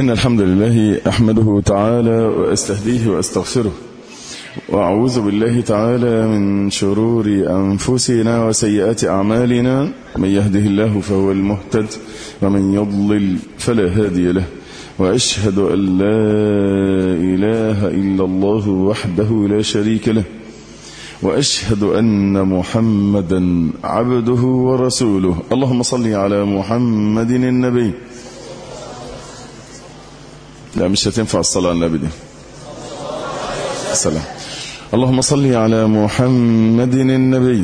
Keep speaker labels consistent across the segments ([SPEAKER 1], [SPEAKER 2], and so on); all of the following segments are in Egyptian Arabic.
[SPEAKER 1] إن الحمد لله أحمده تعالى وأستهديه وأستغفره وأعوذ بالله تعالى من شرور أنفسنا وسيئات أعمالنا من يهده الله فهو المهتد ومن يضلل فلا هادي له وأشهد أن لا إله إلا الله وحده لا شريك له وأشهد أن محمدا عبده ورسوله اللهم صل على محمد النبي لا مش هتنفع الصلاة على النبي دي السلام اللهم صل على محمد النبي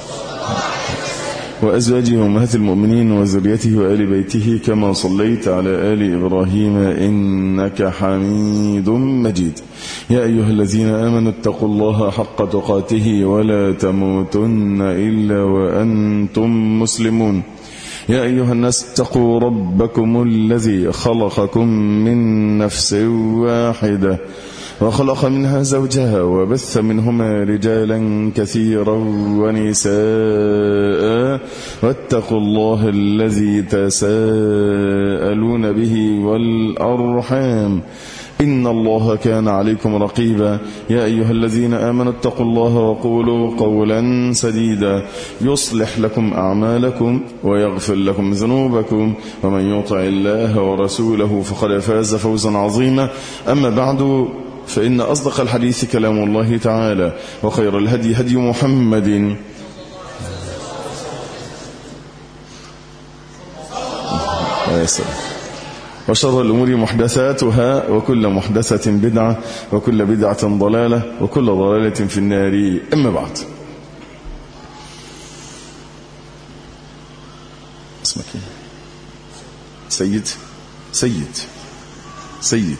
[SPEAKER 1] وأزواجه أمهات المؤمنين وذريته وآل بيته كما صليت على آل إبراهيم إنك حميد مجيد يا أيها الذين آمنوا اتقوا الله حق تقاته ولا تموتن إلا وأنتم مسلمون يا أيها الناس اتقوا ربكم الذي خلقكم من نفس واحدة وخلق منها زوجها وبث منهما رجالا كثيرا ونساء واتقوا الله الذي تساءلون به والأرحام إن الله كان عليكم رقيبا يا أيها الذين آمنوا اتقوا الله وقولوا قولا سديدا يصلح لكم أعمالكم ويغفر لكم ذنوبكم ومن يطع الله ورسوله فقد فاز فوزا عظيما أما بعد فإن أصدق الحديث كلام الله تعالى وخير الهدي هدي محمد وشر الأمور محدثاتها وكل محدثة بدعة وكل بدعة ضلالة وكل ضلالة في النار أما بعد اسمك سيد سيد سيد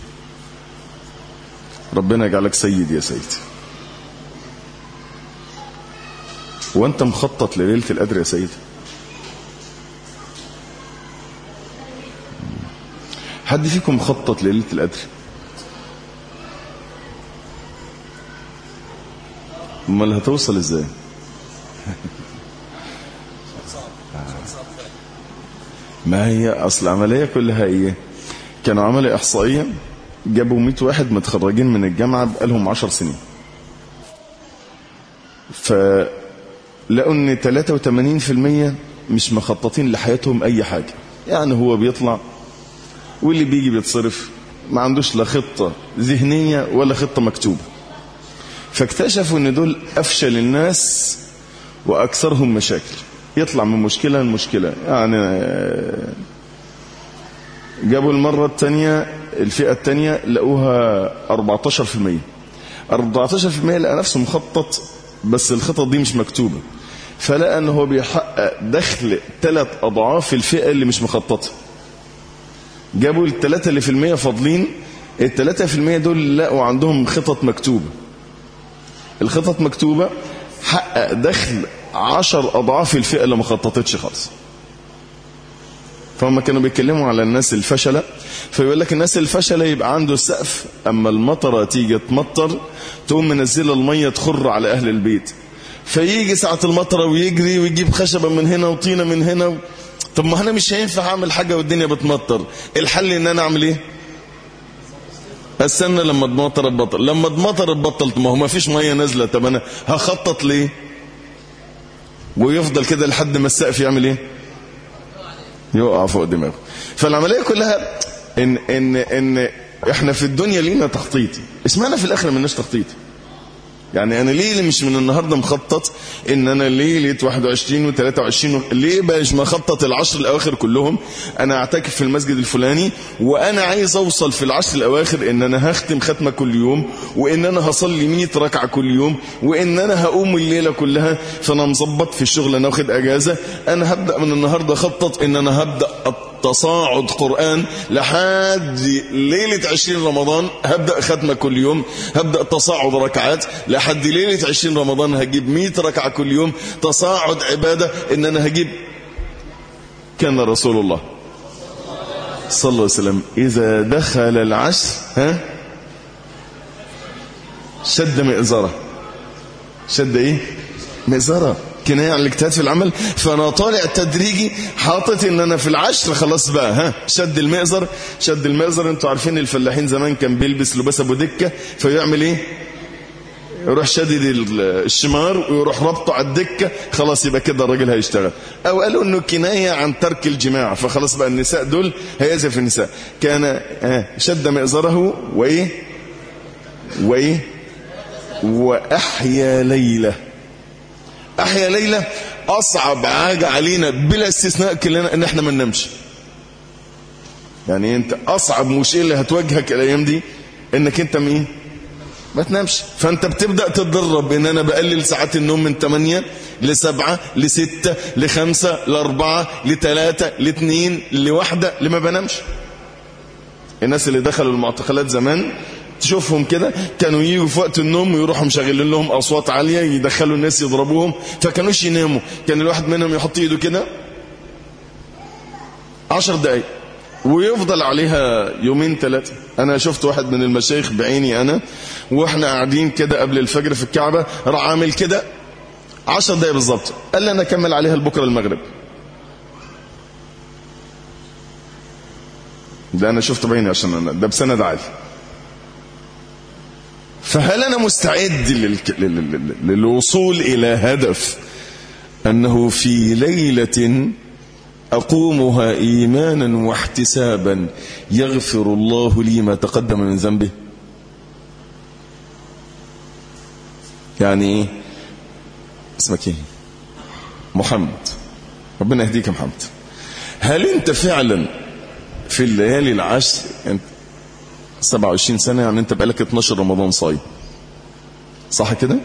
[SPEAKER 1] ربنا يجعلك سيد يا سيد وانت مخطط لليلة القدر يا سيد حد فيكم مخطط لليلة القدر امال هتوصل ازاي ما هي اصل العملية كلها ايه كانوا عملوا احصائية جابوا 100 واحد متخرجين من الجامعة بقالهم 10 سنين فلقوا ان 83% مش مخططين لحياتهم اي حاجة يعني هو بيطلع واللي بيجي بيتصرف ما عندوش لا خطة ذهنية ولا خطة مكتوبة فاكتشفوا ان دول افشل الناس واكثرهم مشاكل يطلع من مشكلة لمشكلة يعني جابوا المرة الثانية الفئة الثانية لقوها 14% 14% لقى نفسه مخطط بس الخطط دي مش مكتوبة فلقى ان هو بيحقق دخل ثلاث اضعاف الفئة اللي مش مخططة جابوا الثلاثة اللي في المية فاضلين الثلاثة في المية دول لقوا عندهم خطط مكتوبة الخطط مكتوبة حقق دخل عشر أضعاف الفئة اللي ما خططتش خالص فهم كانوا بيتكلموا على الناس الفشلة فيقول لك الناس الفشلة يبقى عنده السقف أما المطرة تيجي تمطر تقوم منزلة المية تخر على أهل البيت فيجي ساعة المطرة ويجري ويجيب خشبة من هنا وطينة من هنا و... طب ما انا مش هينفع اعمل حاجة والدنيا بتمطر الحل ان انا اعمل ايه استنى لما تمطر تبطل لما تمطر تبطل ما هو ما فيش ميه نازله طب انا هخطط ليه ويفضل كده لحد ما السقف يعمل ايه يقع فوق دماغه فالعمليه كلها ان ان ان احنا في الدنيا لينا تخطيط اسمعنا في الاخر ملناش تخطيط يعني انا ليه مش من النهارده مخطط ان انا ليله 21 و23 ليه مش مخطط العشر الاواخر كلهم انا اعتكف في المسجد الفلاني وانا عايز اوصل في العشر الاواخر ان انا هختم ختمه كل يوم وان انا هصلي 100 ركعه كل يوم وان انا هقوم الليله كلها فانا مظبط في الشغل انا واخد اجازه انا هبدا من النهارده اخطط ان انا هبدا تصاعد قرآن لحد ليلة عشرين رمضان هبدأ ختمة كل يوم هبدأ تصاعد ركعات لحد ليلة عشرين رمضان هجيب مئة ركعة كل يوم تصاعد عبادة ان انا هجيب كان رسول الله صلى الله عليه وسلم اذا دخل العشر ها شد مئزرة شد ايه مئزرة كناية عن الاجتهاد في العمل فانا طالع تدريجي حاطط ان انا في العشر خلاص بقى ها شد المئزر شد المئزر انتوا عارفين الفلاحين زمان كان بيلبس لباس ابو دكه فيعمل ايه يروح شدد الشمار ويروح ربطه على الدكة خلاص يبقى كده الراجل هيشتغل او قالوا انه كناية عن ترك الجماع فخلاص بقى النساء دول هيزف النساء كان شد مئزره وايه وايه واحيا ليلة احيا ليلة اصعب حاجة علينا بلا استثناء كلنا ان احنا ما ننامش يعني انت اصعب مشكلة هتواجهك الايام دي انك انت مين ما تنامش فانت بتبدأ تتدرب ان انا بقلل ساعات النوم من 8 ل 7 ل 6 ل 5 ل 4 ل 3 ل 2 لواحدة لما بنامش الناس اللي دخلوا المعتقلات زمان تشوفهم كده كانوا يجوا في وقت النوم ويروحوا مشغلين لهم اصوات عاليه يدخلوا الناس يضربوهم فكانوش يناموا كان الواحد منهم يحط ايده كده 10 دقايق ويفضل عليها يومين ثلاثة أنا شفت واحد من المشايخ بعيني أنا وإحنا قاعدين كده قبل الفجر في الكعبة راح عامل كده عشر دقايق بالظبط قال لي أنا أكمل عليها لبكرة المغرب ده أنا شفته بعيني عشان أنا ده بسند عالي فهل أنا مستعد للك... لل... للوصول إلى هدف أنه في ليلة أقومها إيمانا واحتسابا يغفر الله لي ما تقدم من ذنبه يعني إيه اسمك إيه محمد ربنا يهديك يا محمد هل أنت فعلا في الليالي العشر انت 27 سنة يعني أنت بقالك 12 رمضان صايم صح كده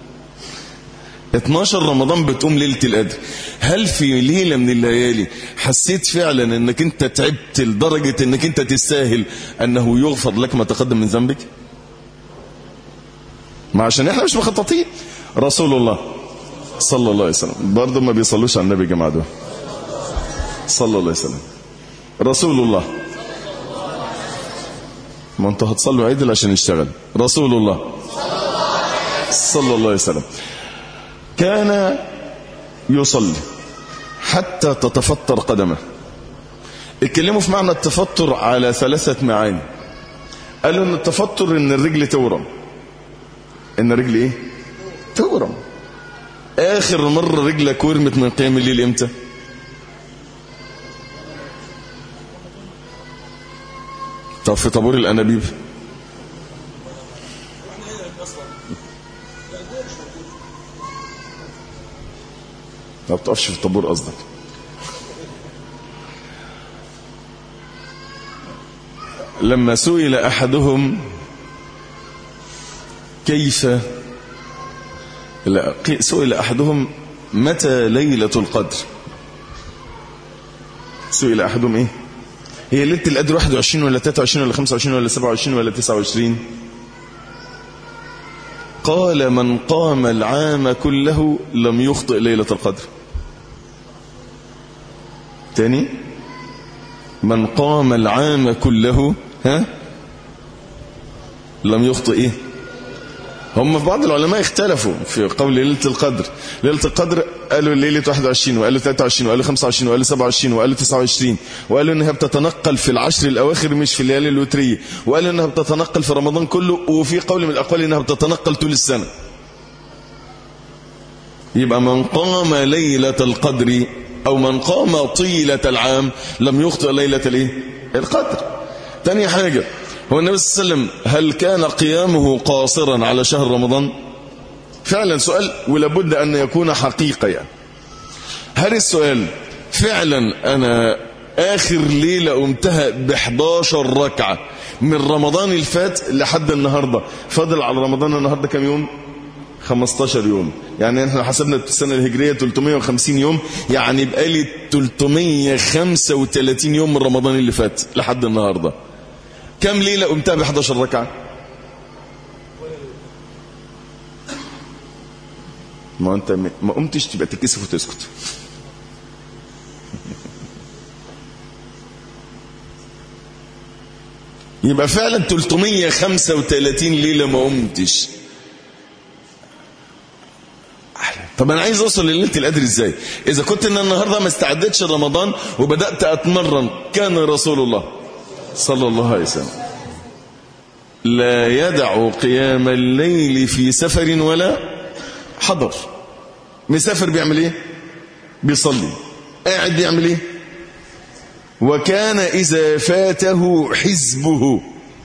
[SPEAKER 1] 12 رمضان بتقوم ليلة القدر هل في ليلة من الليالي حسيت فعلا انك انت تعبت لدرجة انك انت تستاهل انه يغفر لك ما تقدم من ذنبك ما عشان احنا مش مخططين رسول الله صلى الله عليه وسلم برضه ما بيصلوش على النبي يا جماعه دول صلى الله عليه وسلم رسول الله ما انتوا هتصلوا عدل عشان يشتغل رسول الله صلى الله عليه وسلم كان يصلي حتى تتفطر قدمه اتكلموا في معنى التفطر على ثلاثة معاني قالوا ان التفطر ان الرجل تورم ان الرجل ايه تورم اخر مرة رجلك ورمت من قيام الليل امتى طب في طابور الانابيب ما بتقفش في الطابور قصدك لما سئل احدهم كيف لا سئل احدهم متى ليله القدر سئل احدهم ايه هي ليله القدر 21 ولا 23 ولا 25 ولا 27 ولا 29 قال من قام العام كله لم يخطئ ليلة القدر تاني من قام العام كله ها لم يخطئ ايه هم في بعض العلماء اختلفوا في قول ليلة القدر ليلة القدر قالوا ليلة 21 وقالوا 23 وقالوا 25 وقالوا 27 وقالوا 29 وقالوا انها بتتنقل في العشر الاواخر مش في الليالي الوترية وقالوا انها بتتنقل في رمضان كله وفي قول من الاقوال انها بتتنقل طول السنة يبقى من قام ليلة القدر او من قام طيلة العام لم يخطئ ليلة الايه القدر تاني حاجة هو النبي صلى الله عليه وسلم هل كان قيامه قاصرا على شهر رمضان فعلا سؤال ولابد أن يكون حقيقة يعني هل السؤال فعلا أنا آخر ليلة قمتها ب 11 ركعة من رمضان الفات لحد النهاردة فاضل على رمضان النهاردة كم يوم 15 يوم يعني احنا حسبنا السنة الهجرية 350 يوم يعني بقالي 335 يوم من رمضان اللي فات لحد النهارده كم ليلة قمتها ب 11 ركعة ما انت ما قمتش تبقى تكسف وتسكت يبقى فعلا 335 ليلة ما قمتش طب انا عايز اوصل لليله القدر ازاي اذا كنت ان النهارده ما استعدتش رمضان وبدات اتمرن كان رسول الله صلى الله عليه وسلم لا يدع قيام الليل في سفر ولا حضر مسافر بيعمل ايه بيصلي قاعد بيعمل ايه وكان اذا فاته حزبه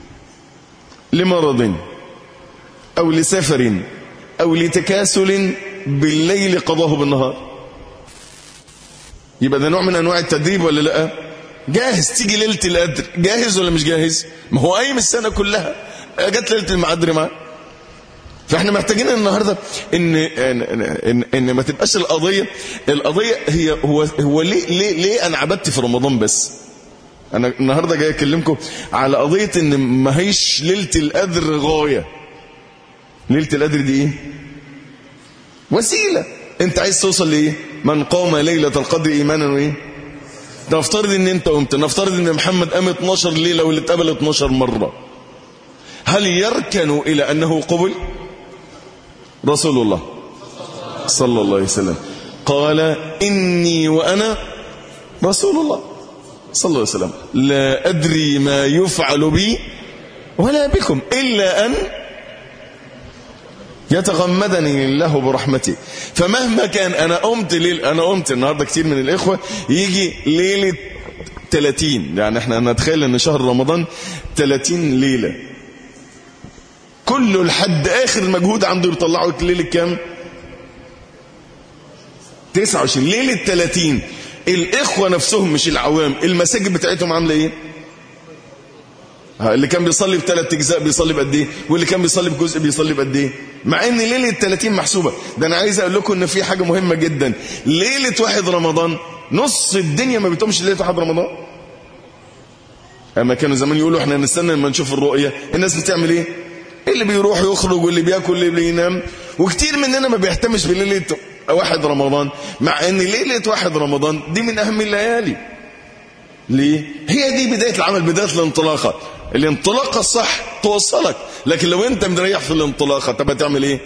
[SPEAKER 1] لمرض او لسفر او لتكاسل بالليل قضاه بالنهار يبقى ده نوع من انواع التدريب ولا لا جاهز تيجي ليله القدر جاهز ولا مش جاهز ما هو قايم السنه كلها جت ليله المعدر معاه فاحنا محتاجين النهارده ان ان ان, إن ما تبقاش القضيه القضيه هي هو هو ليه ليه ليه انا عبدت في رمضان بس انا النهارده جاي اكلمكم على قضيه ان ما هيش ليله القدر غايه ليله القدر دي ايه وسيله انت عايز توصل لايه من قام ليله القدر ايمانا وايه نفترض ان انت قمت نفترض ان محمد قام 12 ليله واللي اتقبل 12 مره هل يركن الى انه قبل رسول الله صلى الله عليه وسلم قال إني وأنا رسول الله صلى الله عليه وسلم لا أدري ما يفعل بي ولا بكم إلا أن يتغمدني الله برحمته فمهما كان أنا قمت ليل أنا قمت النهاردة كتير من الإخوة يجي ليلة 30 يعني احنا نتخيل ان شهر رمضان 30 ليلة كله لحد اخر مجهود عنده يطلعه ليله كام 29 ليله 30 الاخوه نفسهم مش العوام المساجد بتاعتهم عامله ايه اللي كان بيصلي بثلاث اجزاء بيصلي بقد ايه واللي كان بيصلي بجزء بيصلي بقد ايه مع ان ليله 30 محسوبه ده انا عايز اقول لكم ان في حاجه مهمه جدا ليله واحد رمضان نص الدنيا ما بتقومش ليله واحد رمضان اما كانوا زمان يقولوا احنا نستنى لما نشوف الرؤيه الناس بتعمل ايه اللي بيروح يخرج واللي بياكل واللي بينام وكتير مننا ما بيهتمش بليله واحد رمضان مع ان ليله واحد رمضان دي من اهم الليالي ليه هي دي بدايه العمل بدايه الانطلاقه الانطلاقه الصح توصلك لكن لو انت مريح في الانطلاقه طب هتعمل ايه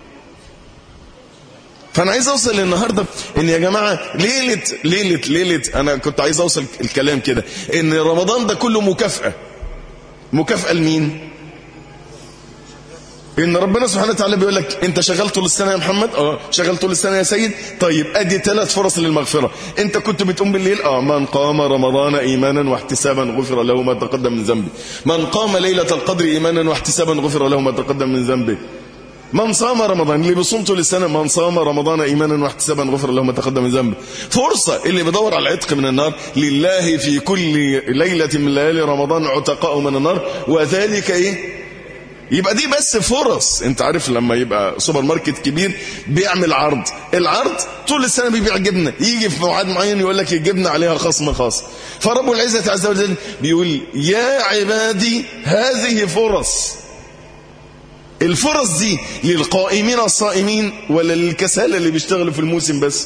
[SPEAKER 1] فانا عايز اوصل النهارده ان يا جماعه ليله ليله ليله انا كنت عايز اوصل الكلام كده ان رمضان ده كله مكافاه مكافاه لمين ان ربنا سبحانه وتعالى بيقول لك انت شغال طول السنه يا محمد اه شغال طول السنه يا سيد طيب ادي ثلاث فرص للمغفره انت كنت بتقوم بالليل اه من قام رمضان ايمانا واحتسابا غفر له ما تقدم من ذنبه من قام ليله القدر ايمانا واحتسابا غفر له ما تقدم من ذنبه من صام رمضان اللي بيصوم طول السنه من صام رمضان ايمانا واحتسابا غفر له ما تقدم من ذنبه فرصه اللي بيدور على العتق من النار لله في كل ليله من ليالي رمضان عتقاء من النار وذلك ايه يبقى دي بس فرص انت عارف لما يبقى سوبر ماركت كبير بيعمل عرض العرض طول السنه بيبيع جبنه يجي في موعد معين يقول لك الجبنه عليها خصم خاص فرب العزه عز وجل بيقول يا عبادي هذه فرص الفرص دي للقائمين الصائمين ولا للكسالى اللي بيشتغلوا في الموسم بس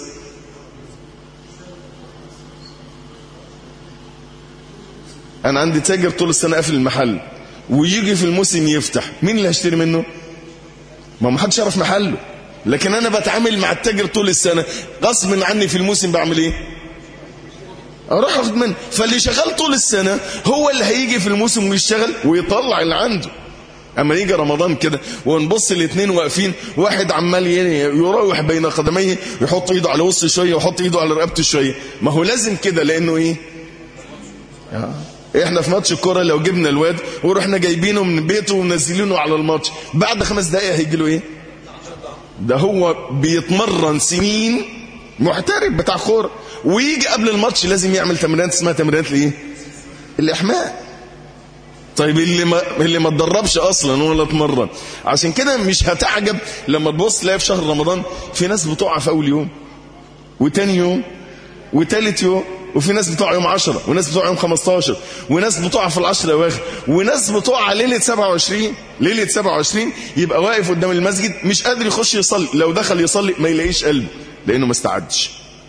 [SPEAKER 1] انا عندي تاجر طول السنه قافل المحل ويجي في الموسم يفتح مين اللي هيشتري منه ما ما حدش يعرف محله لكن انا بتعامل مع التاجر طول السنه غصب عني في الموسم بعمل ايه اروح اخد منه فاللي شغال طول السنه هو اللي هيجي في الموسم ويشتغل ويطلع اللي عنده اما يجي رمضان كده ونبص الاثنين واقفين واحد عمال يراوح بين قدميه يحط ايده على وسط شويه ويحط ايده على رقبته شويه ما هو لازم كده لانه ايه آه. احنا في ماتش الكوره لو جبنا الواد ورحنا جايبينه من بيته ومنزلينه على الماتش بعد خمس دقائق هيجي له ايه ده هو بيتمرن سنين محترف بتاع كوره ويجي قبل الماتش لازم يعمل تمرينات اسمها تمرينات لايه الاحماء طيب اللي ما اللي ما اتدربش اصلا ولا اتمرن عشان كده مش هتعجب لما تبص تلاقي في شهر رمضان في ناس بتقع في اول يوم وتاني يوم وتالت يوم وفي ناس بتقع يوم 10 وناس بتقع يوم 15 وناس بتقع في العشر الاواخر وناس بتقع ليله 27 ليله 27 يبقى واقف قدام المسجد مش قادر يخش يصلي لو دخل يصلي ما يلاقيش قلبه لانه ما استعدش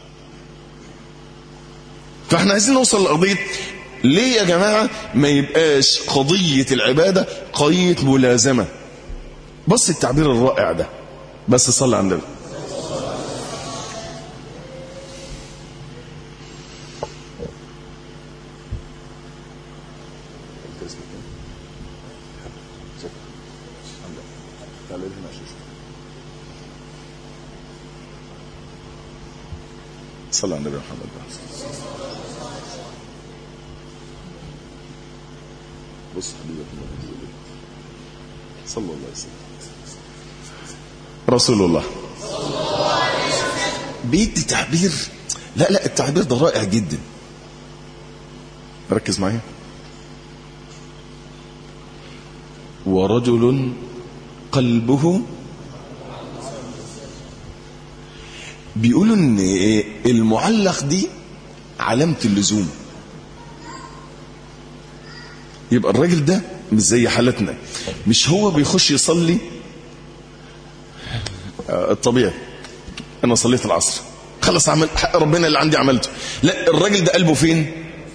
[SPEAKER 1] فاحنا عايزين نوصل لقضيه ليه يا جماعه ما يبقاش قضيه العباده قضيه ملازمه بص التعبير الرائع ده بس صلي على النبي صلى على النبي محمد بص حبيبك صلى الله عليه وسلم رسول الله بيدي تعبير لا لا التعبير ده رائع جدا ركز معايا ورجل قلبه بيقولوا ان المعلق دي علامة اللزوم يبقى الراجل ده مش زي حالتنا مش هو بيخش يصلي الطبيعي انا صليت العصر خلص عمل حق ربنا اللي عندي عملته لا الراجل ده قلبه فين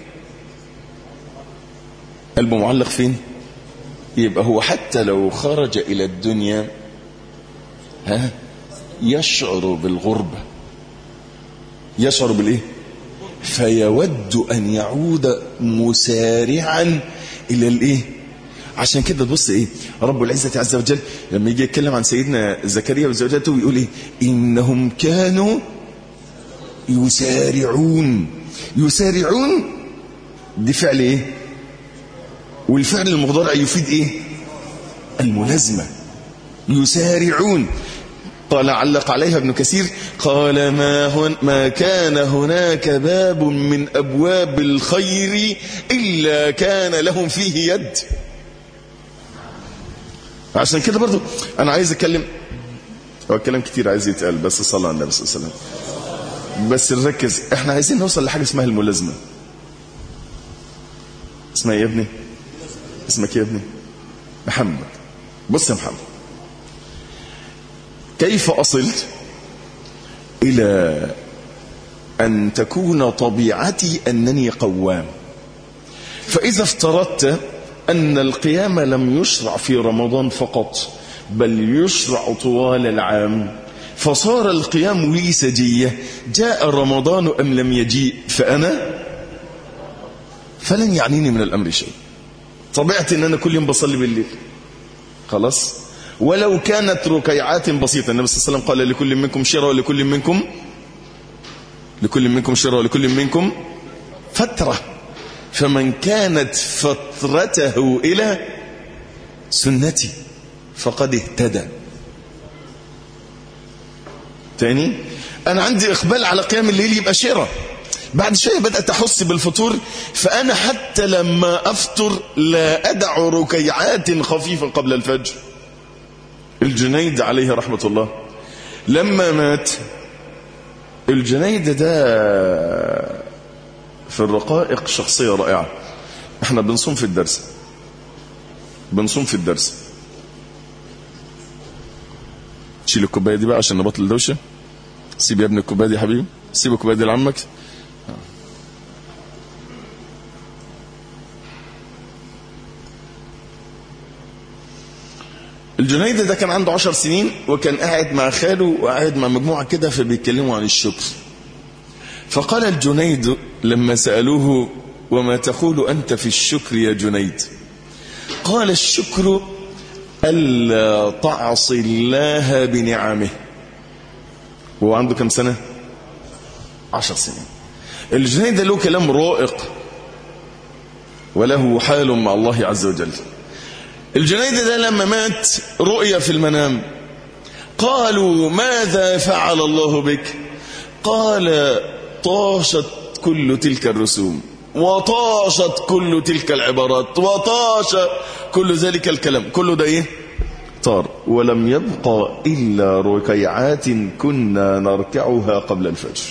[SPEAKER 1] قلبه معلق فين يبقى هو حتى لو خرج الى الدنيا ها يشعر بالغربة يشعر بالايه فيود ان يعود مسارعا الى الايه عشان كده تبص ايه رب العزة عز وجل لما يجي يتكلم عن سيدنا زكريا وزوجته ويقول ايه انهم كانوا يسارعون يسارعون دي فعل ايه والفعل المضارع يفيد ايه الملازمة يسارعون قال علق عليها ابن كثير قال ما, هن ما كان هناك باب من أبواب الخير إلا كان لهم فيه يد عشان كده برضو أنا عايز أتكلم هو الكلام كتير عايز يتقال بس صلى على النبي صلى الله عليه وسلم بس نركز احنا عايزين نوصل لحاجة اسمها الملازمة اسمها يا ابني اسمك يا ابني محمد بص يا محمد كيف أصلت إلى أن تكون طبيعتي أنني قوام فإذا افترضت أن القيام لم يشرع في رمضان فقط بل يشرع طوال العام فصار القيام لي سجية جاء رمضان أم لم يجيء فأنا فلن يعنيني من الأمر شيء طبيعتي أن أنا كل يوم بصلي بالليل خلاص ولو كانت ركيعات بسيطة النبي صلى الله عليه وسلم قال لكل منكم شرى ولكل منكم لكل منكم شرى ولكل منكم فترة فمن كانت فترته إلى سنتي فقد اهتدى تاني أنا عندي إقبال على قيام الليل يبقى شرى بعد شوية بدأت أحس بالفطور فأنا حتى لما أفطر لا أدع ركيعات خفيفة قبل الفجر الجنيد عليه رحمة الله لما مات الجنيد ده في الرقائق شخصية رائعة احنا بنصوم في الدرس بنصوم في الدرس شيل الكوبايه دي بقى عشان نبطل دوشه سيب يا ابني الكوبايه دي يا حبيبي سيب الكوبايه دي لعمك الجنيد ده كان عنده عشر سنين وكان قاعد مع خاله وقاعد مع مجموعة كده فبيتكلموا عن الشكر فقال الجنيد لما سألوه وما تقول أنت في الشكر يا جنيد قال الشكر ألا تعصي الله بنعمه وهو عنده كم سنة عشر سنين الجنيد له كلام رائق وله حال مع الله عز وجل الجنيد ده لما مات رؤيا في المنام قالوا ماذا فعل الله بك قال طاشت كل تلك الرسوم وطاشت كل تلك العبارات وطاش كل ذلك الكلام كله ده ايه طار ولم يبقى إلا ركيعات كنا نركعها قبل الفجر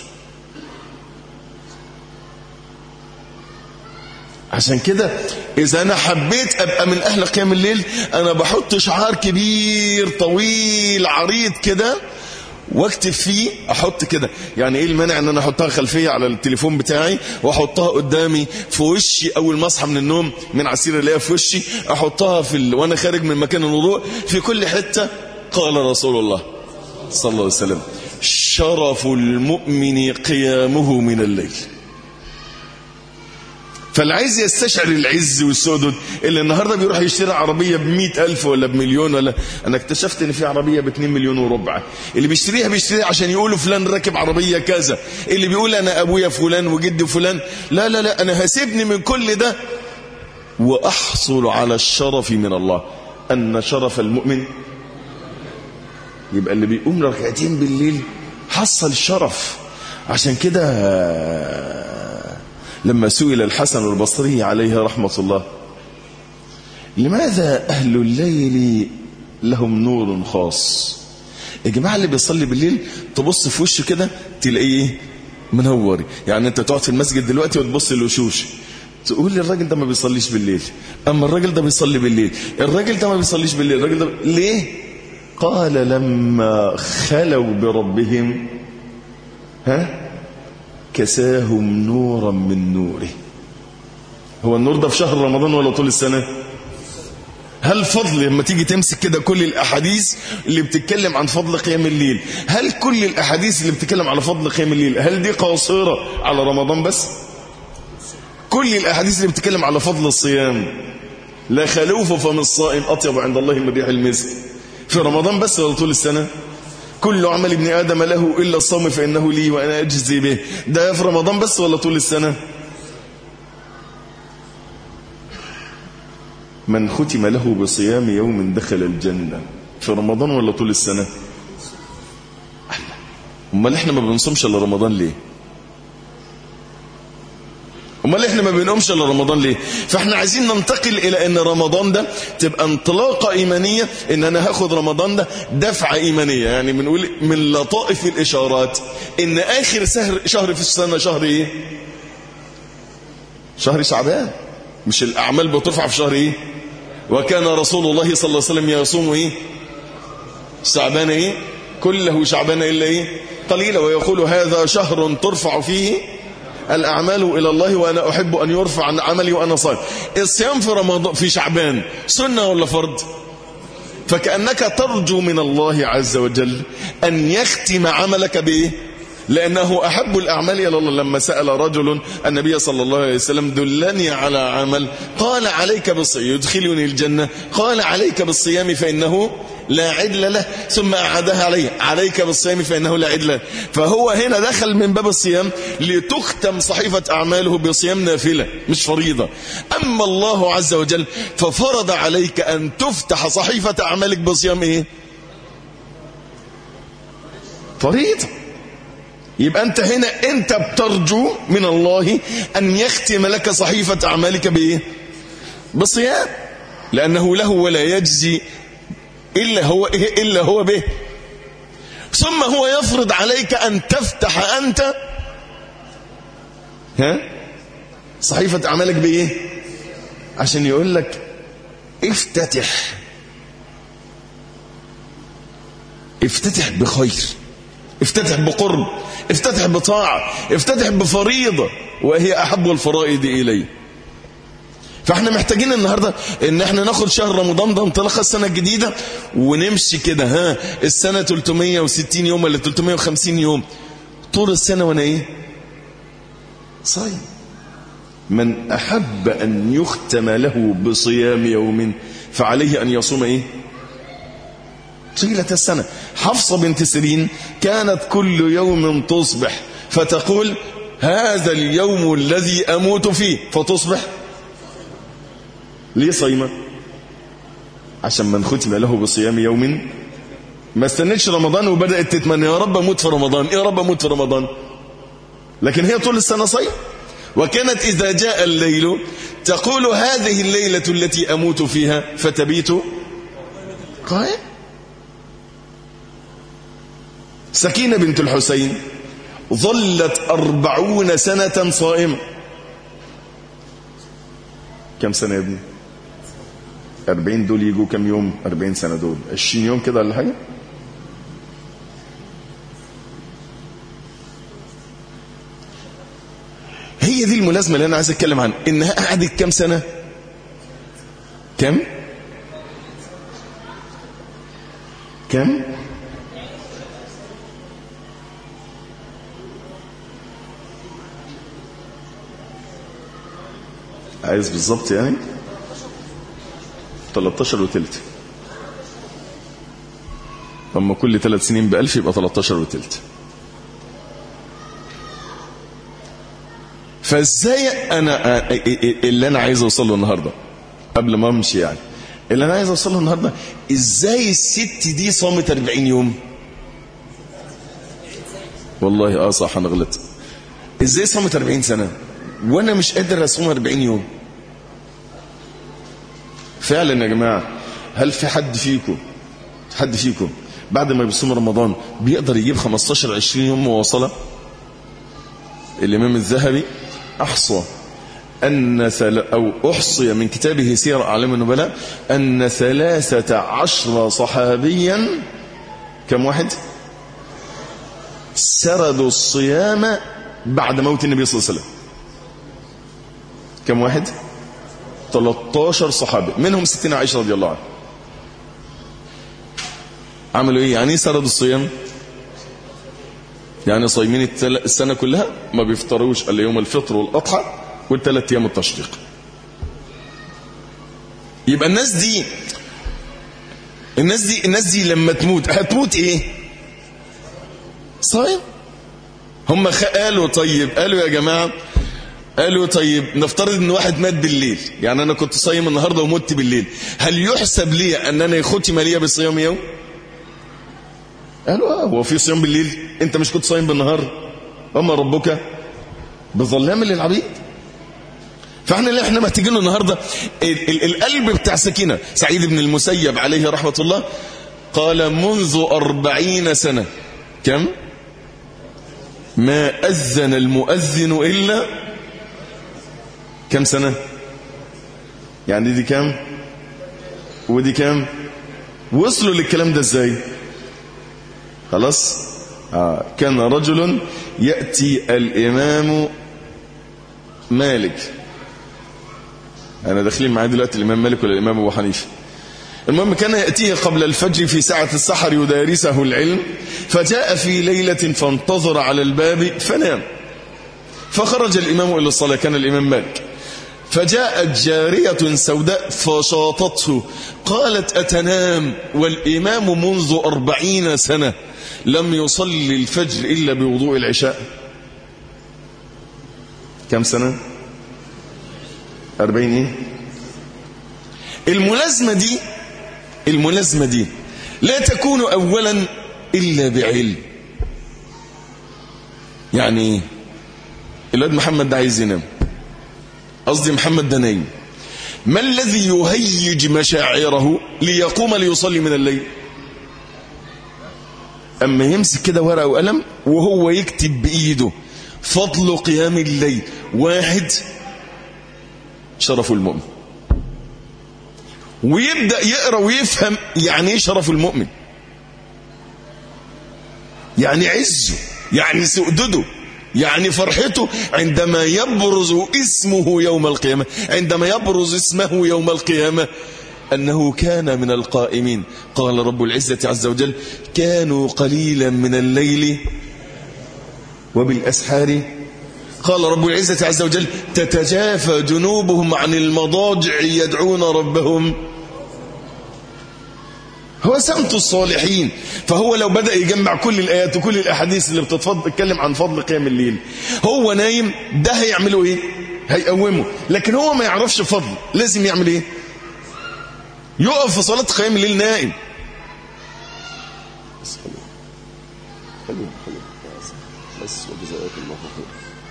[SPEAKER 1] عشان كده إذا أنا حبيت أبقى من أهل قيام الليل أنا بحط شعار كبير طويل عريض كده واكتب فيه احط كده يعني ايه المانع ان انا احطها خلفيه على التليفون بتاعي واحطها قدامي في وشي اول ما اصحى من النوم من عسير اللي في وشي احطها في ال... وانا خارج من مكان الوضوء في كل حته قال رسول الله صلى الله عليه وسلم شرف المؤمن قيامه من الليل فاللي عايز يستشعر العز والسؤدد اللي النهارده بيروح يشتري عربيه ب ألف ولا بمليون ولا انا اكتشفت ان في عربيه ب 2 مليون وربع اللي بيشتريها بيشتريها عشان يقولوا فلان راكب عربيه كذا اللي بيقول انا ابويا فلان وجدي فلان لا لا لا انا هسيبني من كل ده واحصل على الشرف من الله ان شرف المؤمن يبقى اللي بيقوم ركعتين بالليل حصل الشرف عشان كده لما سئل الحسن البصري عليه رحمة الله لماذا أهل الليل لهم نور خاص يا جماعة اللي بيصلي بالليل تبص في وشه كده تلاقيه منور يعني انت تقعد في المسجد دلوقتي وتبص للوشوش تقول لي الراجل ده ما بيصليش بالليل اما الراجل ده بيصلي بالليل الراجل ده ما بيصليش بالليل الراجل ده ليه قال لما خلوا بربهم ها كساهم نورا من نوره هو النور ده في شهر رمضان ولا طول السنة هل فضل لما تيجي تمسك كده كل الأحاديث اللي بتتكلم عن فضل قيام الليل هل كل الأحاديث اللي بتتكلم على فضل قيام الليل هل دي قاصرة على رمضان بس كل الأحاديث اللي بتتكلم على فضل الصيام لا خلوف فم الصائم أطيب عند الله من ريح المسك في رمضان بس ولا طول السنة كل عمل ابن آدم له إلا الصوم فإنه لي وأنا أجزي به ده في رمضان بس ولا طول السنة من ختم له بصيام يوم دخل الجنة في رمضان ولا طول السنة امال احنا ما بنصومش الا رمضان ليه امال احنا ما بنقومش الا رمضان ليه فاحنا عايزين ننتقل الى ان رمضان ده تبقى انطلاقه ايمانيه ان انا هاخد رمضان ده دفعه ايمانيه يعني بنقول من لطائف الاشارات ان اخر شهر شهر في السنه شهر ايه شهر شعبان مش الاعمال بترفع في شهر ايه وكان رسول الله صلى الله عليه وسلم يصوم ايه شعبان ايه كله شعبان الا ايه قليلا ويقول هذا شهر ترفع فيه الأعمال إلى الله وأنا أحب أن يرفع عن عملي وأنا صائم الصيام في رمضان في شعبان سنة ولا فرض فكأنك ترجو من الله عز وجل أن يختم عملك بإيه لأنه أحب الأعمال إلى الله لما سأل رجل النبي صلى الله عليه وسلم دلني على عمل قال عليك بالصيام يدخلني الجنة قال عليك بالصيام فإنه لا عدل له ثم أعادها عليه عليك بالصيام فإنه لا عدل له فهو هنا دخل من باب الصيام لتختم صحيفة أعماله بصيام نافلة مش فريضة أما الله عز وجل ففرض عليك أن تفتح صحيفة أعمالك بصيام إيه فريضة يبقى أنت هنا أنت بترجو من الله أن يختم لك صحيفة أعمالك بإيه بصيام لأنه له ولا يجزي إلا هو إيه إلا هو به ثم هو يفرض عليك أن تفتح أنت ها صحيفة أعمالك بإيه عشان يقول لك افتتح افتتح بخير افتتح بقرب افتتح بطاعة افتتح بفريضة وهي أحب الفرائض إليه فاحنا محتاجين النهاردة ان احنا ناخد شهر رمضان ده انطلاقة السنة الجديدة ونمشي كده ها السنة 360 يوم ولا 350 يوم طول السنة وانا ايه صايم من احب ان يختم له بصيام يوم فعليه ان يصوم ايه طيلة السنة حفصة بنت سيرين كانت كل يوم تصبح فتقول هذا اليوم الذي أموت فيه فتصبح ليه صايمة عشان من ختم له بصيام يوم ما استنتش رمضان وبدأت تتمنى يا رب أموت في رمضان يا رب أموت في رمضان لكن هي طول السنة صايم وكانت إذا جاء الليل تقول هذه الليلة التي أموت فيها فتبيت قائم سكينة بنت الحسين ظلت أربعون سنة صائمة كم سنة يا ابني أربعين دول يجوا كم يوم أربعين سنة دول عشرين يوم كده ولا حاجة هي دي الملازمة اللي أنا عايز أتكلم عنها إنها قعدت كم سنة كم كم عايز بالظبط يعني 13 وتلت اما كل ثلاث سنين بألف يبقى 13 وتلت فازاي انا اللي انا عايز اوصله النهارده قبل ما امشي يعني اللي انا عايز اوصله النهارده ازاي الست دي صامت 40 يوم والله اه صح انا غلطت ازاي صامت 40 سنه وانا مش قادر اصوم 40 يوم فعلا يا جماعه هل في حد فيكم حد فيكم بعد ما بيصوم رمضان بيقدر يجيب 15 20 يوم مواصله الامام الذهبي احصى أن ثل... أو أحصي من كتابه سير أعلام النبلاء أن ثلاثة عشر صحابيا كم واحد سردوا الصيام بعد موت النبي صلى الله عليه وسلم كم واحد 13 صحابي منهم ستين عائشة رضي الله عنها عملوا ايه يعني سردوا الصيام يعني صايمين السنة كلها ما بيفطروش الا يوم الفطر والأضحى والثلاث ايام التشريق يبقى الناس دي الناس دي الناس دي لما تموت هتموت ايه صايم هم قالوا طيب قالوا يا جماعه قالوا طيب نفترض ان واحد مات بالليل يعني انا كنت صايم النهارده ومت بالليل هل يحسب لي ان انا ختم لي بصيام يوم قالوا اه هو في صيام بالليل انت مش كنت صايم بالنهار اما ربك بظلام للعبيد فاحنا اللي احنا محتاجينه النهارده ال ال القلب بتاع سكينه سعيد بن المسيب عليه رحمه الله قال منذ أربعين سنه كم ما أذن المؤذن إلا كم سنة يعني دي كم ودي كم وصلوا للكلام ده ازاي خلاص آه. كان رجل يأتي الإمام مالك أنا داخلين معاه دلوقتي الإمام مالك ولا الإمام أبو حنيفة المهم كان يأتيه قبل الفجر في ساعة السحر يدارسه العلم فجاء في ليلة فانتظر على الباب فنام فخرج الإمام إلى الصلاة كان الإمام مالك فجاءت جارية سوداء فشاطته قالت أتنام والإمام منذ أربعين سنة لم يصلي الفجر إلا بوضوء العشاء كم سنة أربعين إيه الملازمة دي الملازمة دي لا تكون أولا إلا بعلم يعني الواد محمد ده عايز ينام قصدي محمد ده نايم ما الذي يهيج مشاعره ليقوم ليصلي من الليل أما يمسك كده ورقة وقلم وهو يكتب بإيده فضل قيام الليل واحد شرف المؤمن ويبدأ يقرأ ويفهم يعني ايه شرف المؤمن يعني عزه يعني سؤدده يعني فرحته عندما يبرز اسمه يوم القيامة عندما يبرز اسمه يوم القيامة أنه كان من القائمين قال رب العزة عز وجل كانوا قليلا من الليل وبالأسحار قال رب العزة عز وجل تتجافى جنوبهم عن المضاجع يدعون ربهم هو سمت الصالحين فهو لو بدأ يجمع كل الآيات وكل الأحاديث اللي بتتكلم عن فضل قيام الليل هو نايم ده هيعمله ايه هيقومه لكن هو ما يعرفش فضل لازم يعمل ايه يقف في صلاة قيام الليل نائم بس خلو خلو خلو بس وجزاك الله خير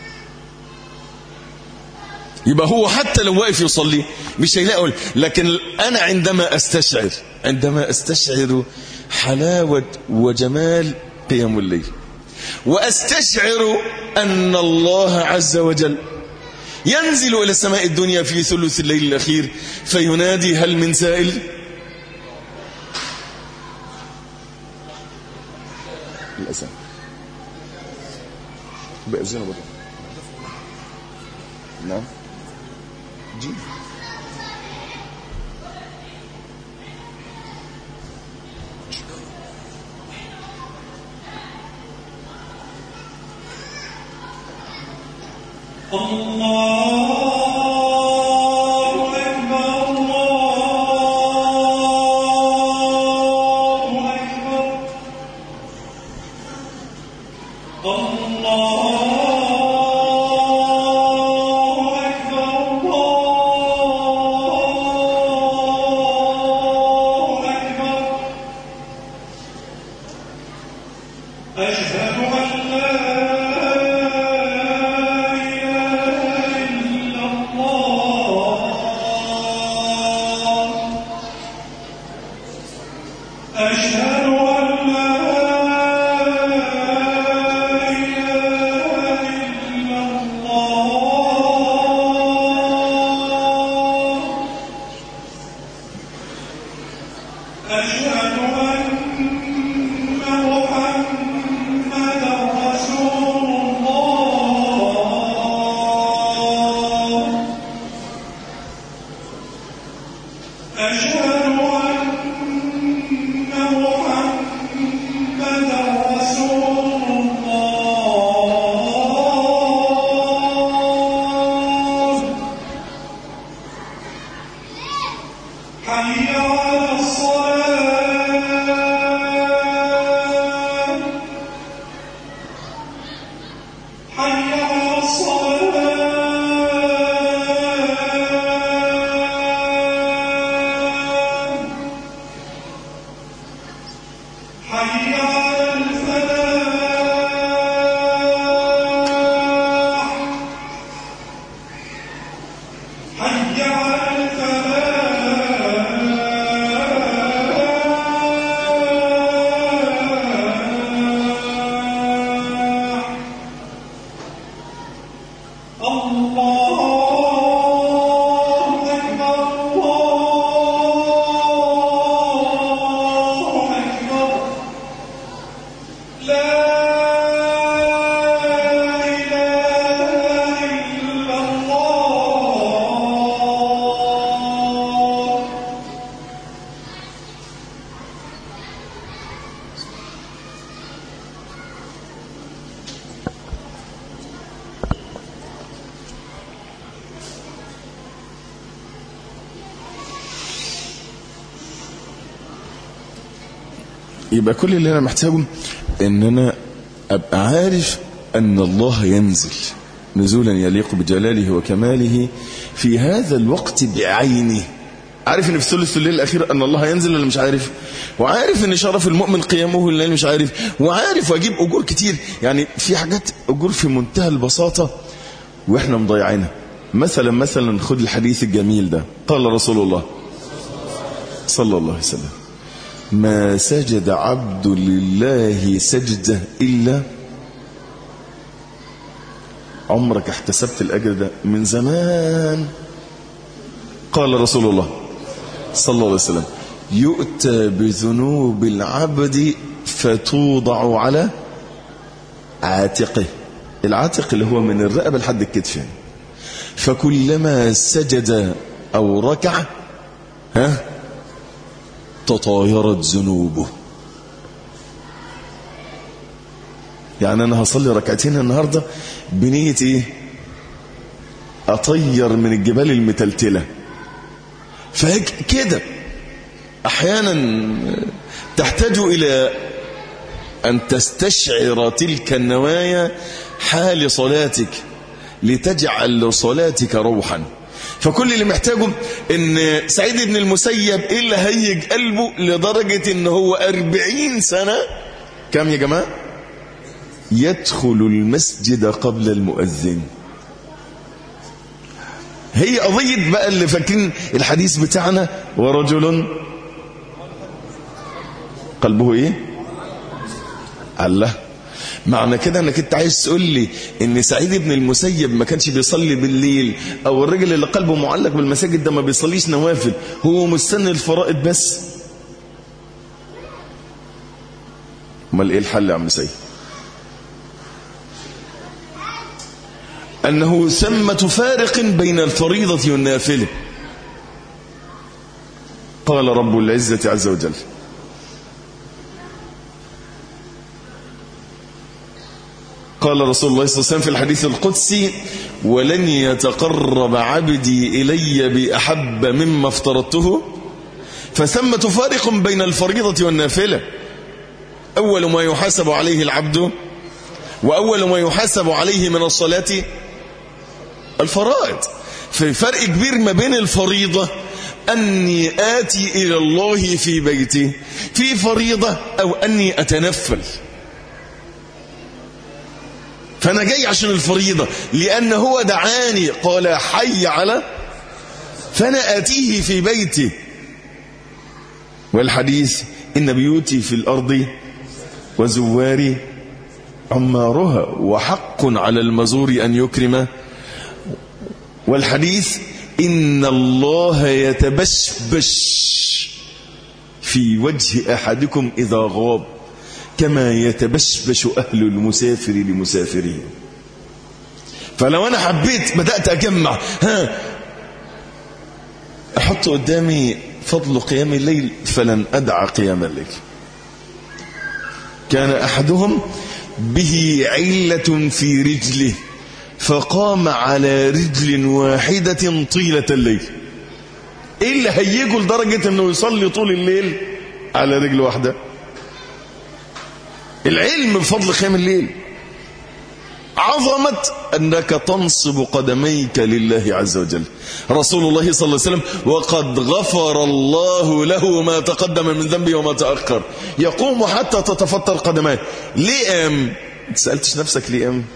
[SPEAKER 1] يبقى هو حتى لو واقف يصلي مش هيلاقي لكن أنا عندما أستشعر عندما أستشعر حلاوة وجمال قيام الليل وأستشعر أن الله عز وجل ينزل إلى السماء الدنيا في ثلث الليل الأخير فينادي هل من سائل الأسان بأذنه بطل نعم جيب
[SPEAKER 2] الله أشهد أن لا إله إلا الله أشهد أن محمدا رسول الله أشهد أن محمدا رسول الله حي على الصلاة حي على الصلاة حي على الفلاح حي على الفلاح الله أكبر الله أكبر لا إله إلا الله
[SPEAKER 1] يبقى كل اللي انا محتاجه ان انا ابقى عارف ان الله ينزل نزولا يليق بجلاله وكماله في هذا الوقت بعينه عارف ان في ثلث الليل الاخير ان الله ينزل ولا مش عارف وعارف ان شرف المؤمن قيامه الليل مش عارف وعارف واجيب اجور كتير يعني في حاجات اجور في منتهى البساطه واحنا مضيعينها مثلا مثلا خد الحديث الجميل ده قال رسول الله صلى الله عليه وسلم ما سجد عبد لله سجدة إلا عمرك احتسبت الأجر ده من زمان قال رسول الله صلى الله عليه وسلم يؤتى بذنوب العبد فتوضع على عاتقه العاتق اللي هو من الرقبة لحد الكتف يعني. فكلما سجد أو ركع ها تطايرت ذنوبه يعني انا هصلي ركعتين النهارده بنيه ايه اطير من الجبال المتلتله فكده احيانا تحتاج الى ان تستشعر تلك النوايا حال صلاتك لتجعل لصلاتك روحا فكل اللي محتاجه ان سعيد بن المسيب ايه اللي هيج قلبه لدرجة ان هو أربعين سنة كم يا جماعة يدخل المسجد قبل المؤذن هي قضية بقى اللي فاكرين الحديث بتاعنا ورجل قلبه ايه الله معنى كده انك انت عايز تقول لي ان سعيد بن المسيب ما كانش بيصلي بالليل او الراجل اللي قلبه معلق بالمساجد ده ما بيصليش نوافل هو مستني الفرائض بس امال ايه الحل يا عم سيد انه ثمة فارق بين الفريضة والنافلة قال رب العزة عز وجل قال رسول الله صلى الله عليه وسلم في الحديث القدسي ولن يتقرب عبدي إلي بأحب مما افترضته فثمة فارق بين الفريضة والنافلة أول ما يحاسب عليه العبد وأول ما يحاسب عليه من الصلاة الفرائض في فرق كبير ما بين الفريضة أني آتي إلى الله في بيتي في فريضة أو أني أتنفل فأنا جاي عشان الفريضة لأن هو دعاني قال حي على فأنا آتيه في بيتي والحديث إن بيوتي في الأرض وزواري عمارها وحق على المزور أن يكرم والحديث إن الله يتبشبش في وجه أحدكم إذا غاب كما يتبشبش أهل المسافر لمسافرين فلو أنا حبيت بدأت أجمع ها أحط قدامي فضل قيام الليل فلن أدع قيام الليل كان أحدهم به علة في رجله فقام على رجل واحدة طيلة الليل ايه اللي هيجه لدرجة انه يصلي طول الليل على رجل واحدة العلم بفضل قيام الليل عظمة أنك تنصب قدميك لله عز وجل رسول الله صلى الله عليه وسلم وقد غفر الله له ما تقدم من ذنبه وما تأخر يقوم حتى تتفطر قدماه ليه قام سألتش نفسك ليه قام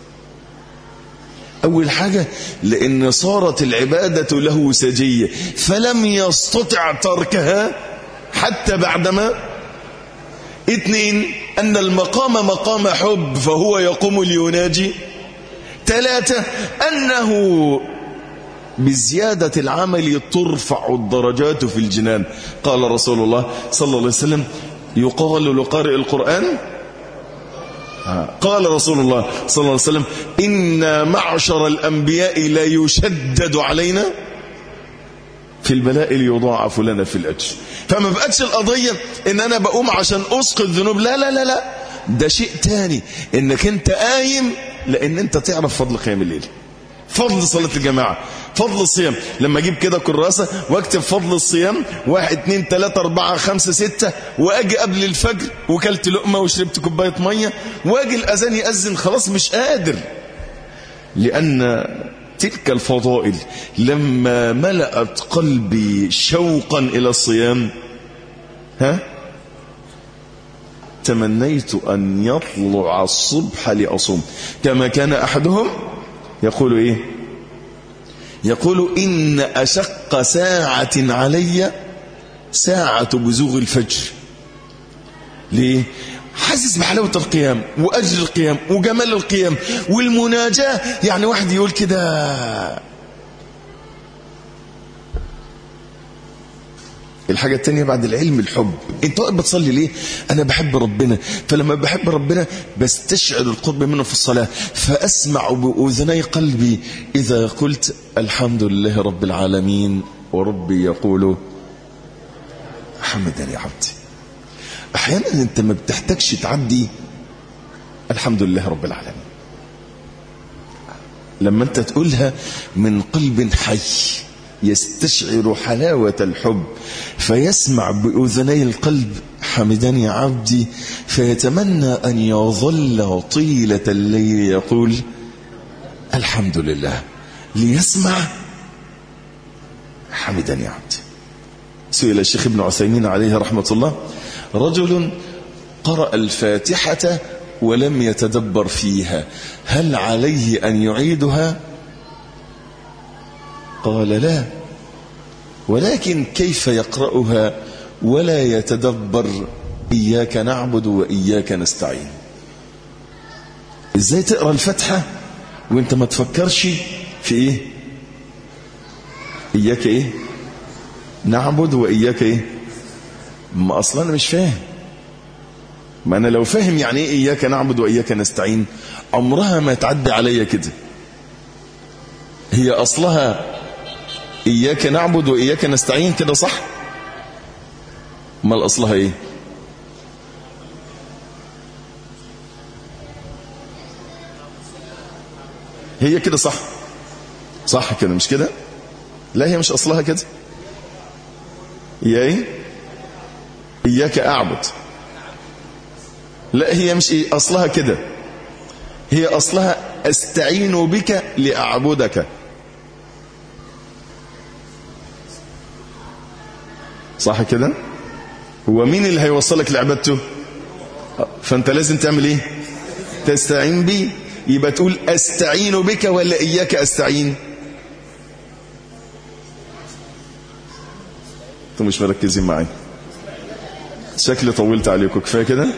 [SPEAKER 1] أول حاجة لأن صارت العبادة له سجية فلم يستطع تركها حتى بعدما اثنين أن المقام مقام حب فهو يقوم ليناجي ثلاثة أنه بزيادة العمل ترفع الدرجات في الجنان قال رسول الله صلى الله عليه وسلم يقال لقارئ القرآن قال رسول الله صلى الله عليه وسلم إن معشر الأنبياء لا يشدد علينا في البلاء ليضاعف لنا في الأجر فما بقتش القضية إن أنا بقوم عشان أسقط ذنوب لا لا لا لا ده شيء تاني إنك أنت قايم لأن أنت تعرف فضل قيام الليل فضل صلاة الجماعة فضل الصيام لما اجيب كده كراسة واكتب فضل الصيام واحد اتنين تلاتة اربعة خمسة ستة واجي قبل الفجر وكلت لقمة وشربت كوباية مية واجي الاذان يأذن خلاص مش قادر لان تلك الفضائل لما ملأت قلبي شوقا الى الصيام ها تمنيت ان يطلع الصبح لاصوم كما كان احدهم يقول ايه يقول إن أشق ساعة علي ساعة بزوغ الفجر ليه حاسس بحلاوة القيام وأجر القيام وجمال القيام والمناجاة يعني واحد يقول كده الحاجة التانية بعد العلم الحب انت وقت بتصلي ليه انا بحب ربنا فلما بحب ربنا بستشعر القرب منه في الصلاة فاسمع بأذني قلبي اذا قلت الحمد لله رب العالمين وربي يقول حمدا يا عبدي احيانا انت ما بتحتاجش تعدي الحمد لله رب العالمين لما انت تقولها من قلب حي يستشعر حلاوة الحب فيسمع بأذني القلب حمدني عبدي فيتمنى أن يظل طيلة الليل يقول الحمد لله ليسمع حمدني عبدي سئل الشيخ ابن عثيمين عليه رحمة الله رجل قرأ الفاتحة ولم يتدبر فيها هل عليه أن يعيدها قال لا ولكن كيف يقرأها ولا يتدبر إياك نعبد وإياك نستعين إزاي تقرأ الفتحة وانت ما تفكرش في إيه إياك إيه نعبد وإياك إيه ما أصلا أنا مش فاهم ما أنا لو فاهم يعني إيه إياك نعبد وإياك نستعين عمرها ما تعدي عليا كده هي أصلها إياك نعبد وإياك نستعين كده صح ما الأصلها إيه هي كده صح صح كده مش كده لا هي مش أصلها كده هي إيه إياك أعبد لا هي مش إيه أصلها كده هي أصلها أستعين بك لأعبدك صح كده هو مين اللي هيوصلك لعبادته فانت لازم تعمل ايه تستعين بي يبقى تقول استعين بك ولا اياك استعين انتوا مش مركزين معايا شكلي طولت عليكم كفايه كده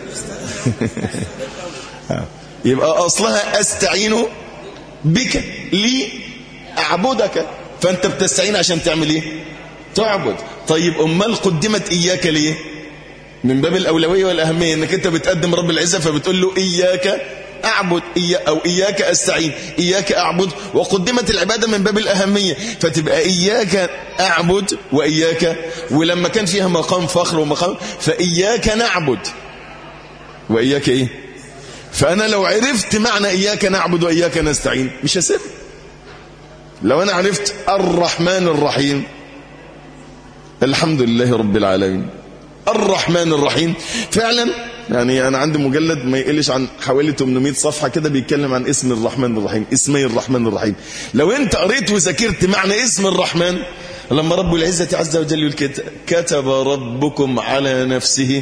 [SPEAKER 1] يبقى اصلها استعين بك لي اعبدك فانت بتستعين عشان تعمل ايه تعبد طيب امال قدمت اياك ليه من باب الاولويه والاهميه انك انت بتقدم رب العزه فبتقول له اياك اعبد إيا او اياك استعين اياك اعبد وقدمت العباده من باب الاهميه فتبقى اياك اعبد واياك ولما كان فيها مقام فخر ومقام فاياك نعبد واياك ايه فانا لو عرفت معنى اياك نعبد واياك نستعين مش هسيب لو انا عرفت الرحمن الرحيم الحمد لله رب العالمين الرحمن الرحيم فعلا يعني انا عندي مجلد ما يقلش عن حوالي 800 صفحه كده بيتكلم عن اسم الرحمن الرحيم اسمي الرحمن الرحيم لو انت قريت وذاكرت معنى اسم الرحمن لما رب العزه عز وجل يقول كده كتب ربكم على نفسه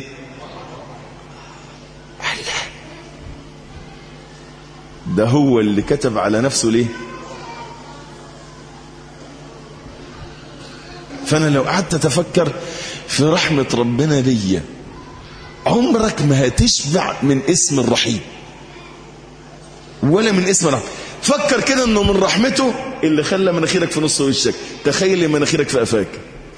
[SPEAKER 1] الله ده هو اللي كتب على نفسه ليه فانا لو قعدت اتفكر في رحمه ربنا ليا عمرك ما هتشبع من اسم الرحيم ولا من اسم الرحيم فكر كده انه من رحمته اللي خلى مناخيرك في نص وشك تخيل مناخيرك في قفاك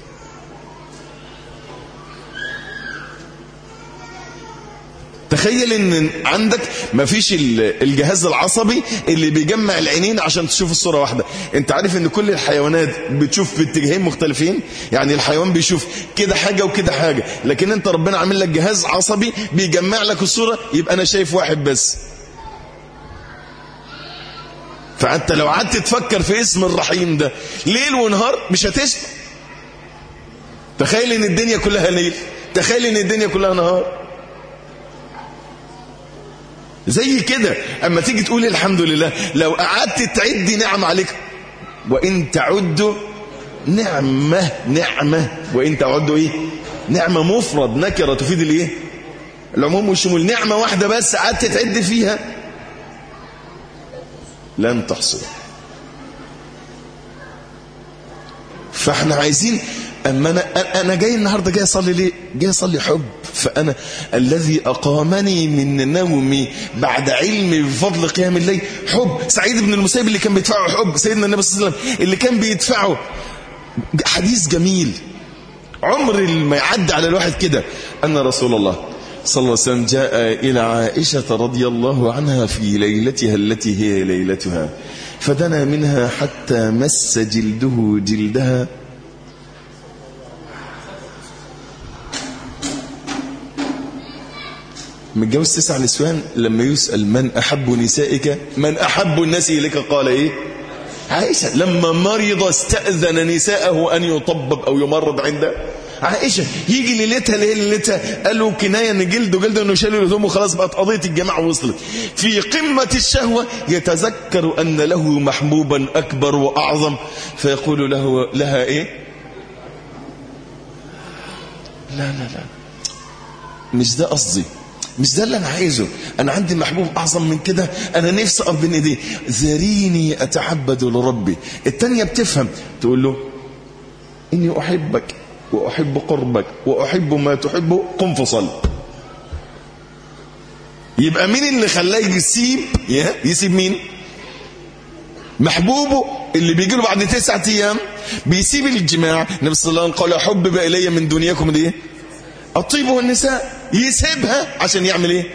[SPEAKER 1] تخيل ان عندك مفيش الجهاز العصبي اللي بيجمع العينين عشان تشوف الصورة واحدة انت عارف ان كل الحيوانات بتشوف في اتجاهين مختلفين يعني الحيوان بيشوف كده حاجة وكده حاجة لكن انت ربنا عامل لك جهاز عصبي بيجمع لك الصورة يبقى انا شايف واحد بس فانت لو قعدت تفكر في اسم الرحيم ده ليل ونهار مش هتشبع تخيل ان الدنيا كلها ليل تخيل ان الدنيا كلها نهار زي كده اما تيجي تقول الحمد لله لو قعدت تعد نعم عليك وان تعدوا نعمه نعمه وان تعدوا ايه نعمه مفرد نكره تفيد الايه العموم والشمول نعمه واحده بس قعدت تعد فيها لن تحصل فاحنا عايزين اما انا انا جاي النهارده جاي اصلي ليه جاي اصلي حب فانا الذي اقامني من نومي بعد علمي بفضل قيام الليل حب سعيد بن المسيب اللي كان بيدفعه حب سيدنا النبي صلى الله عليه وسلم اللي كان بيدفعه حديث جميل عمر ما يعدي على الواحد كده ان رسول الله صلى الله عليه وسلم جاء إلى عائشة رضي الله عنها في ليلتها التي هي ليلتها فدنا منها حتى مس جلده جلدها متجوز تسع نسوان لما يسأل من أحب نسائك من أحب الناس إليك قال إيه عائشة لما مرض استأذن نساءه أن يطبب أو يمرض عنده عائشة يجي ليلتها ليه ليلتها قالوا كناية ان جلده جلده انه شال الهدوم وخلاص بقت قضية الجماعة وصلت في قمة الشهوة يتذكر ان له محبوبا اكبر واعظم فيقول له لها ايه لا لا لا مش ده قصدي مش ده اللي انا عايزه انا عندي محبوب اعظم من كده انا نفسي اقف بين ايديه ذريني اتعبد لربي التانية بتفهم تقول له اني احبك واحب قربك واحب ما تحبه قم فصل يبقى مين اللي خلاه يسيب يسيب مين محبوبه اللي بيجي له بعد تسعة ايام بيسيب الجماع النبي صلى الله عليه وسلم قال حبب الي من دنياكم دي الطيب والنساء يسيبها عشان يعمل ايه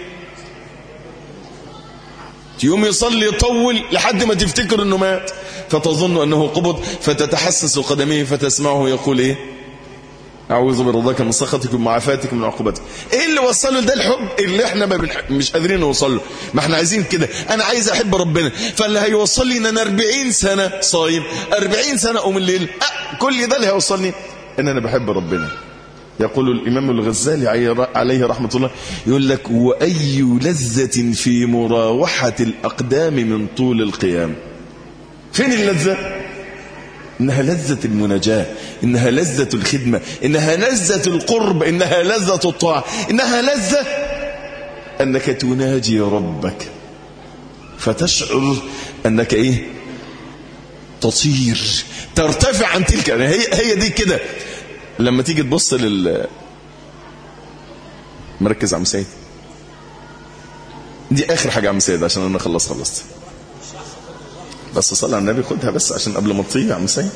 [SPEAKER 1] يوم يصلي يطول لحد ما تفتكر انه مات فتظن انه قبض فتتحسس قدميه فتسمعه يقول ايه اعوذ برضاك من سخطك ومعافاتك من عقوبتك ايه اللي وصله ده الحب اللي احنا ما بنح... مش قادرين نوصل له ما احنا عايزين كده انا عايز احب ربنا فاللي هيوصل لي ان انا 40 سنه صايم 40 سنه اقوم الليل أه كل ده اللي هيوصلني ان انا بحب ربنا يقول الإمام الغزالي عليه رحمة الله يقول لك وأي لذة في مراوحة الأقدام من طول القيام فين اللذة إنها لذة المناجاة إنها لذة الخدمة إنها لذة القرب إنها لذة الطاعة إنها لذة أنك تناجي ربك فتشعر أنك إيه تطير ترتفع عن تلك هي, هي دي كده لما تيجي تبص لل مركز عم سيد دي اخر حاجه عم سيد عشان انا خلص خلصت بس صلى على النبي خدها بس عشان قبل ما تطير يا عم سيد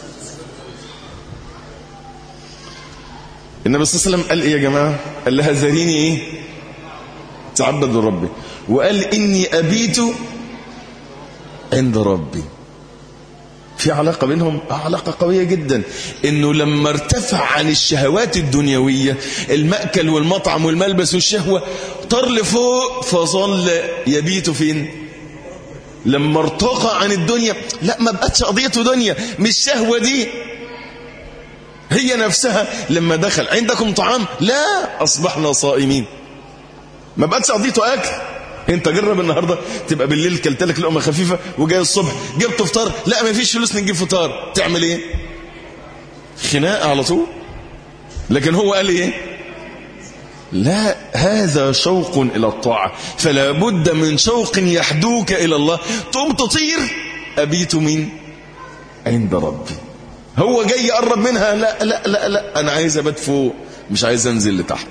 [SPEAKER 1] النبي صلى الله عليه وسلم قال ايه يا جماعه قال لها ذريني ايه تعبد ربي وقال اني ابيت عند ربي في علاقة بينهم آه علاقة قوية جدا انه لما ارتفع عن الشهوات الدنيوية المأكل والمطعم والملبس والشهوة طر لفوق فظل يبيت فين لما ارتقى عن الدنيا لا ما بقتش قضيته دنيا مش شهوة دي هي نفسها لما دخل عندكم طعام لا أصبحنا صائمين ما بقتش قضيته أكل انت جرب النهارده تبقى بالليل كلت لك لقمه خفيفه وجاي الصبح جبت فطار لا ما فيش فلوس نجيب فطار تعمل ايه خناقه على طول لكن هو قال ايه لا هذا شوق الى الطاعه فلا بد من شوق يحدوك الى الله تقوم تطير ابيت مين عند ربي هو جاي يقرب منها لا لا لا لا انا عايز ابات فوق مش عايز انزل لتحت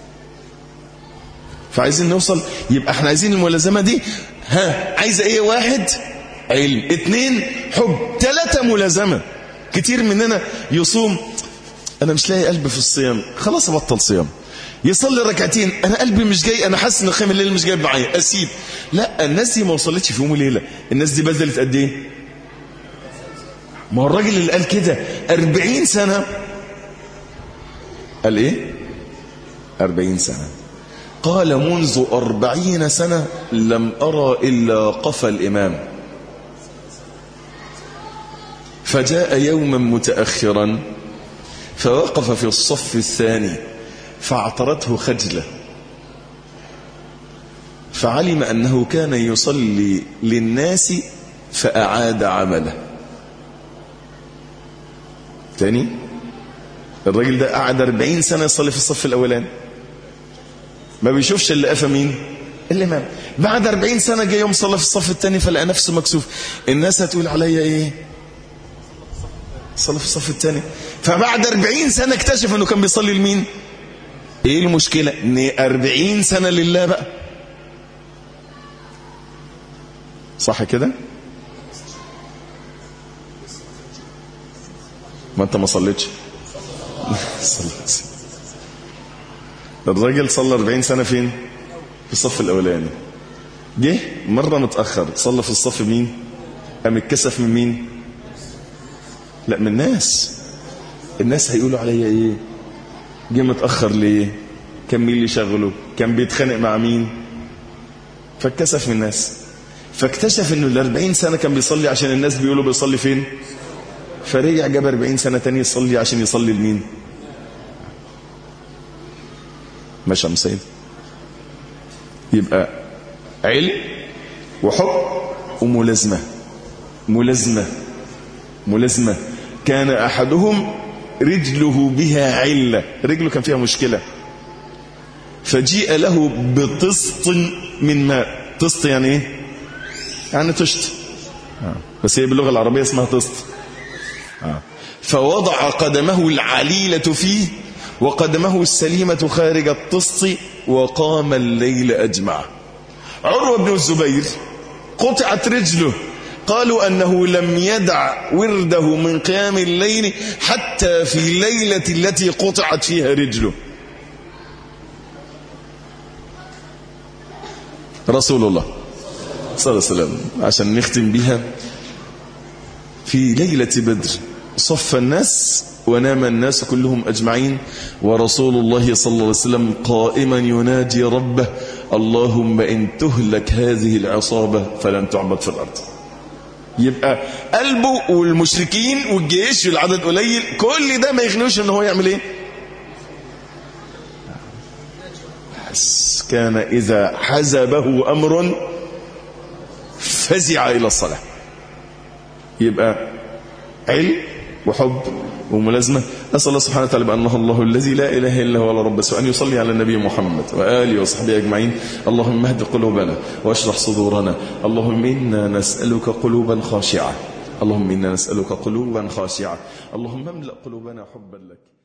[SPEAKER 1] فعايزين نوصل يبقى احنا عايزين الملازمة دي ها عايزة ايه واحد علم اتنين حب ثلاثة ملازمة كتير مننا يصوم انا مش لاقي قلب في الصيام خلاص ابطل صيام يصلي ركعتين انا قلبي مش جاي انا حاسس ان قيام الليل مش جايب معايا اسيب لا الناس دي ما وصلتش في يوم وليله الناس دي بذلت قد ايه ما هو الراجل اللي قال كده 40 سنه قال ايه 40 سنه قال منذ أربعين سنة لم أرى إلا قفى الإمام فجاء يوما متأخرا فوقف في الصف الثاني فاعترته خجلة فعلم أنه كان يصلي للناس فأعاد عمله تاني الراجل ده قعد 40 سنة يصلي في الصف الأولاني ما بيشوفش اللي قفى مين الامام بعد 40 سنه جه يوم صلى في الصف الثاني فلقى نفسه مكسوف الناس هتقول عليا ايه صلى في الصف الثاني فبعد 40 سنه اكتشف انه كان بيصلي لمين ايه المشكله ان 40 سنه لله بقى صح كده ما انت ما صليتش صليت الراجل صلى 40 سنة فين في الصف الأولاني جه مرة متأخر صلى في الصف مين قام اتكسف من مين لا من الناس الناس هيقولوا عليا ايه جه متأخر ليه كان مين اللي شغله كان بيتخانق مع مين فاتكسف من الناس فاكتشف انه ال 40 سنة كان بيصلي عشان الناس بيقولوا بيصلي فين فرجع جاب 40 سنة تاني يصلي عشان يصلي لمين ماشي يا سيد يبقى علم وحب وملازمة ملازمة ملازمة كان أحدهم رجله بها علة رجله كان فيها مشكلة فجيء له بطسط من ماء طسط يعني ايه يعني طشت بس هي باللغة العربية اسمها طسط فوضع قدمه العليلة فيه وقدمه السليمة خارج الطست وقام الليل أجمع عروة بن الزبير قطعت رجله قالوا أنه لم يدع ورده من قيام الليل حتى في الليلة التي قطعت فيها رجله رسول الله صلى الله عليه وسلم عشان نختم بها في ليلة بدر صف الناس ونام الناس كلهم أجمعين ورسول الله صلى الله عليه وسلم قائما يناجي ربه اللهم إن تهلك هذه العصابة فلن تعبد في الأرض يبقى قلبه والمشركين والجيش والعدد قليل كل ده ما يغنوش ان هو يعمل ايه بس كان إذا حزبه أمر فزع إلى الصلاة يبقى علم وحب وملازمة أسأل الله سبحانه وتعالى بأنه الله الذي لا إله إلا هو ولا رب سوى أن يصلي على النبي محمد وآله وصحبه أجمعين اللهم اهد قلوبنا واشرح صدورنا اللهم إنا نسألك قلوبا خاشعة اللهم إنا نسألك قلوبا خاشعة اللهم املأ قلوبنا حبا لك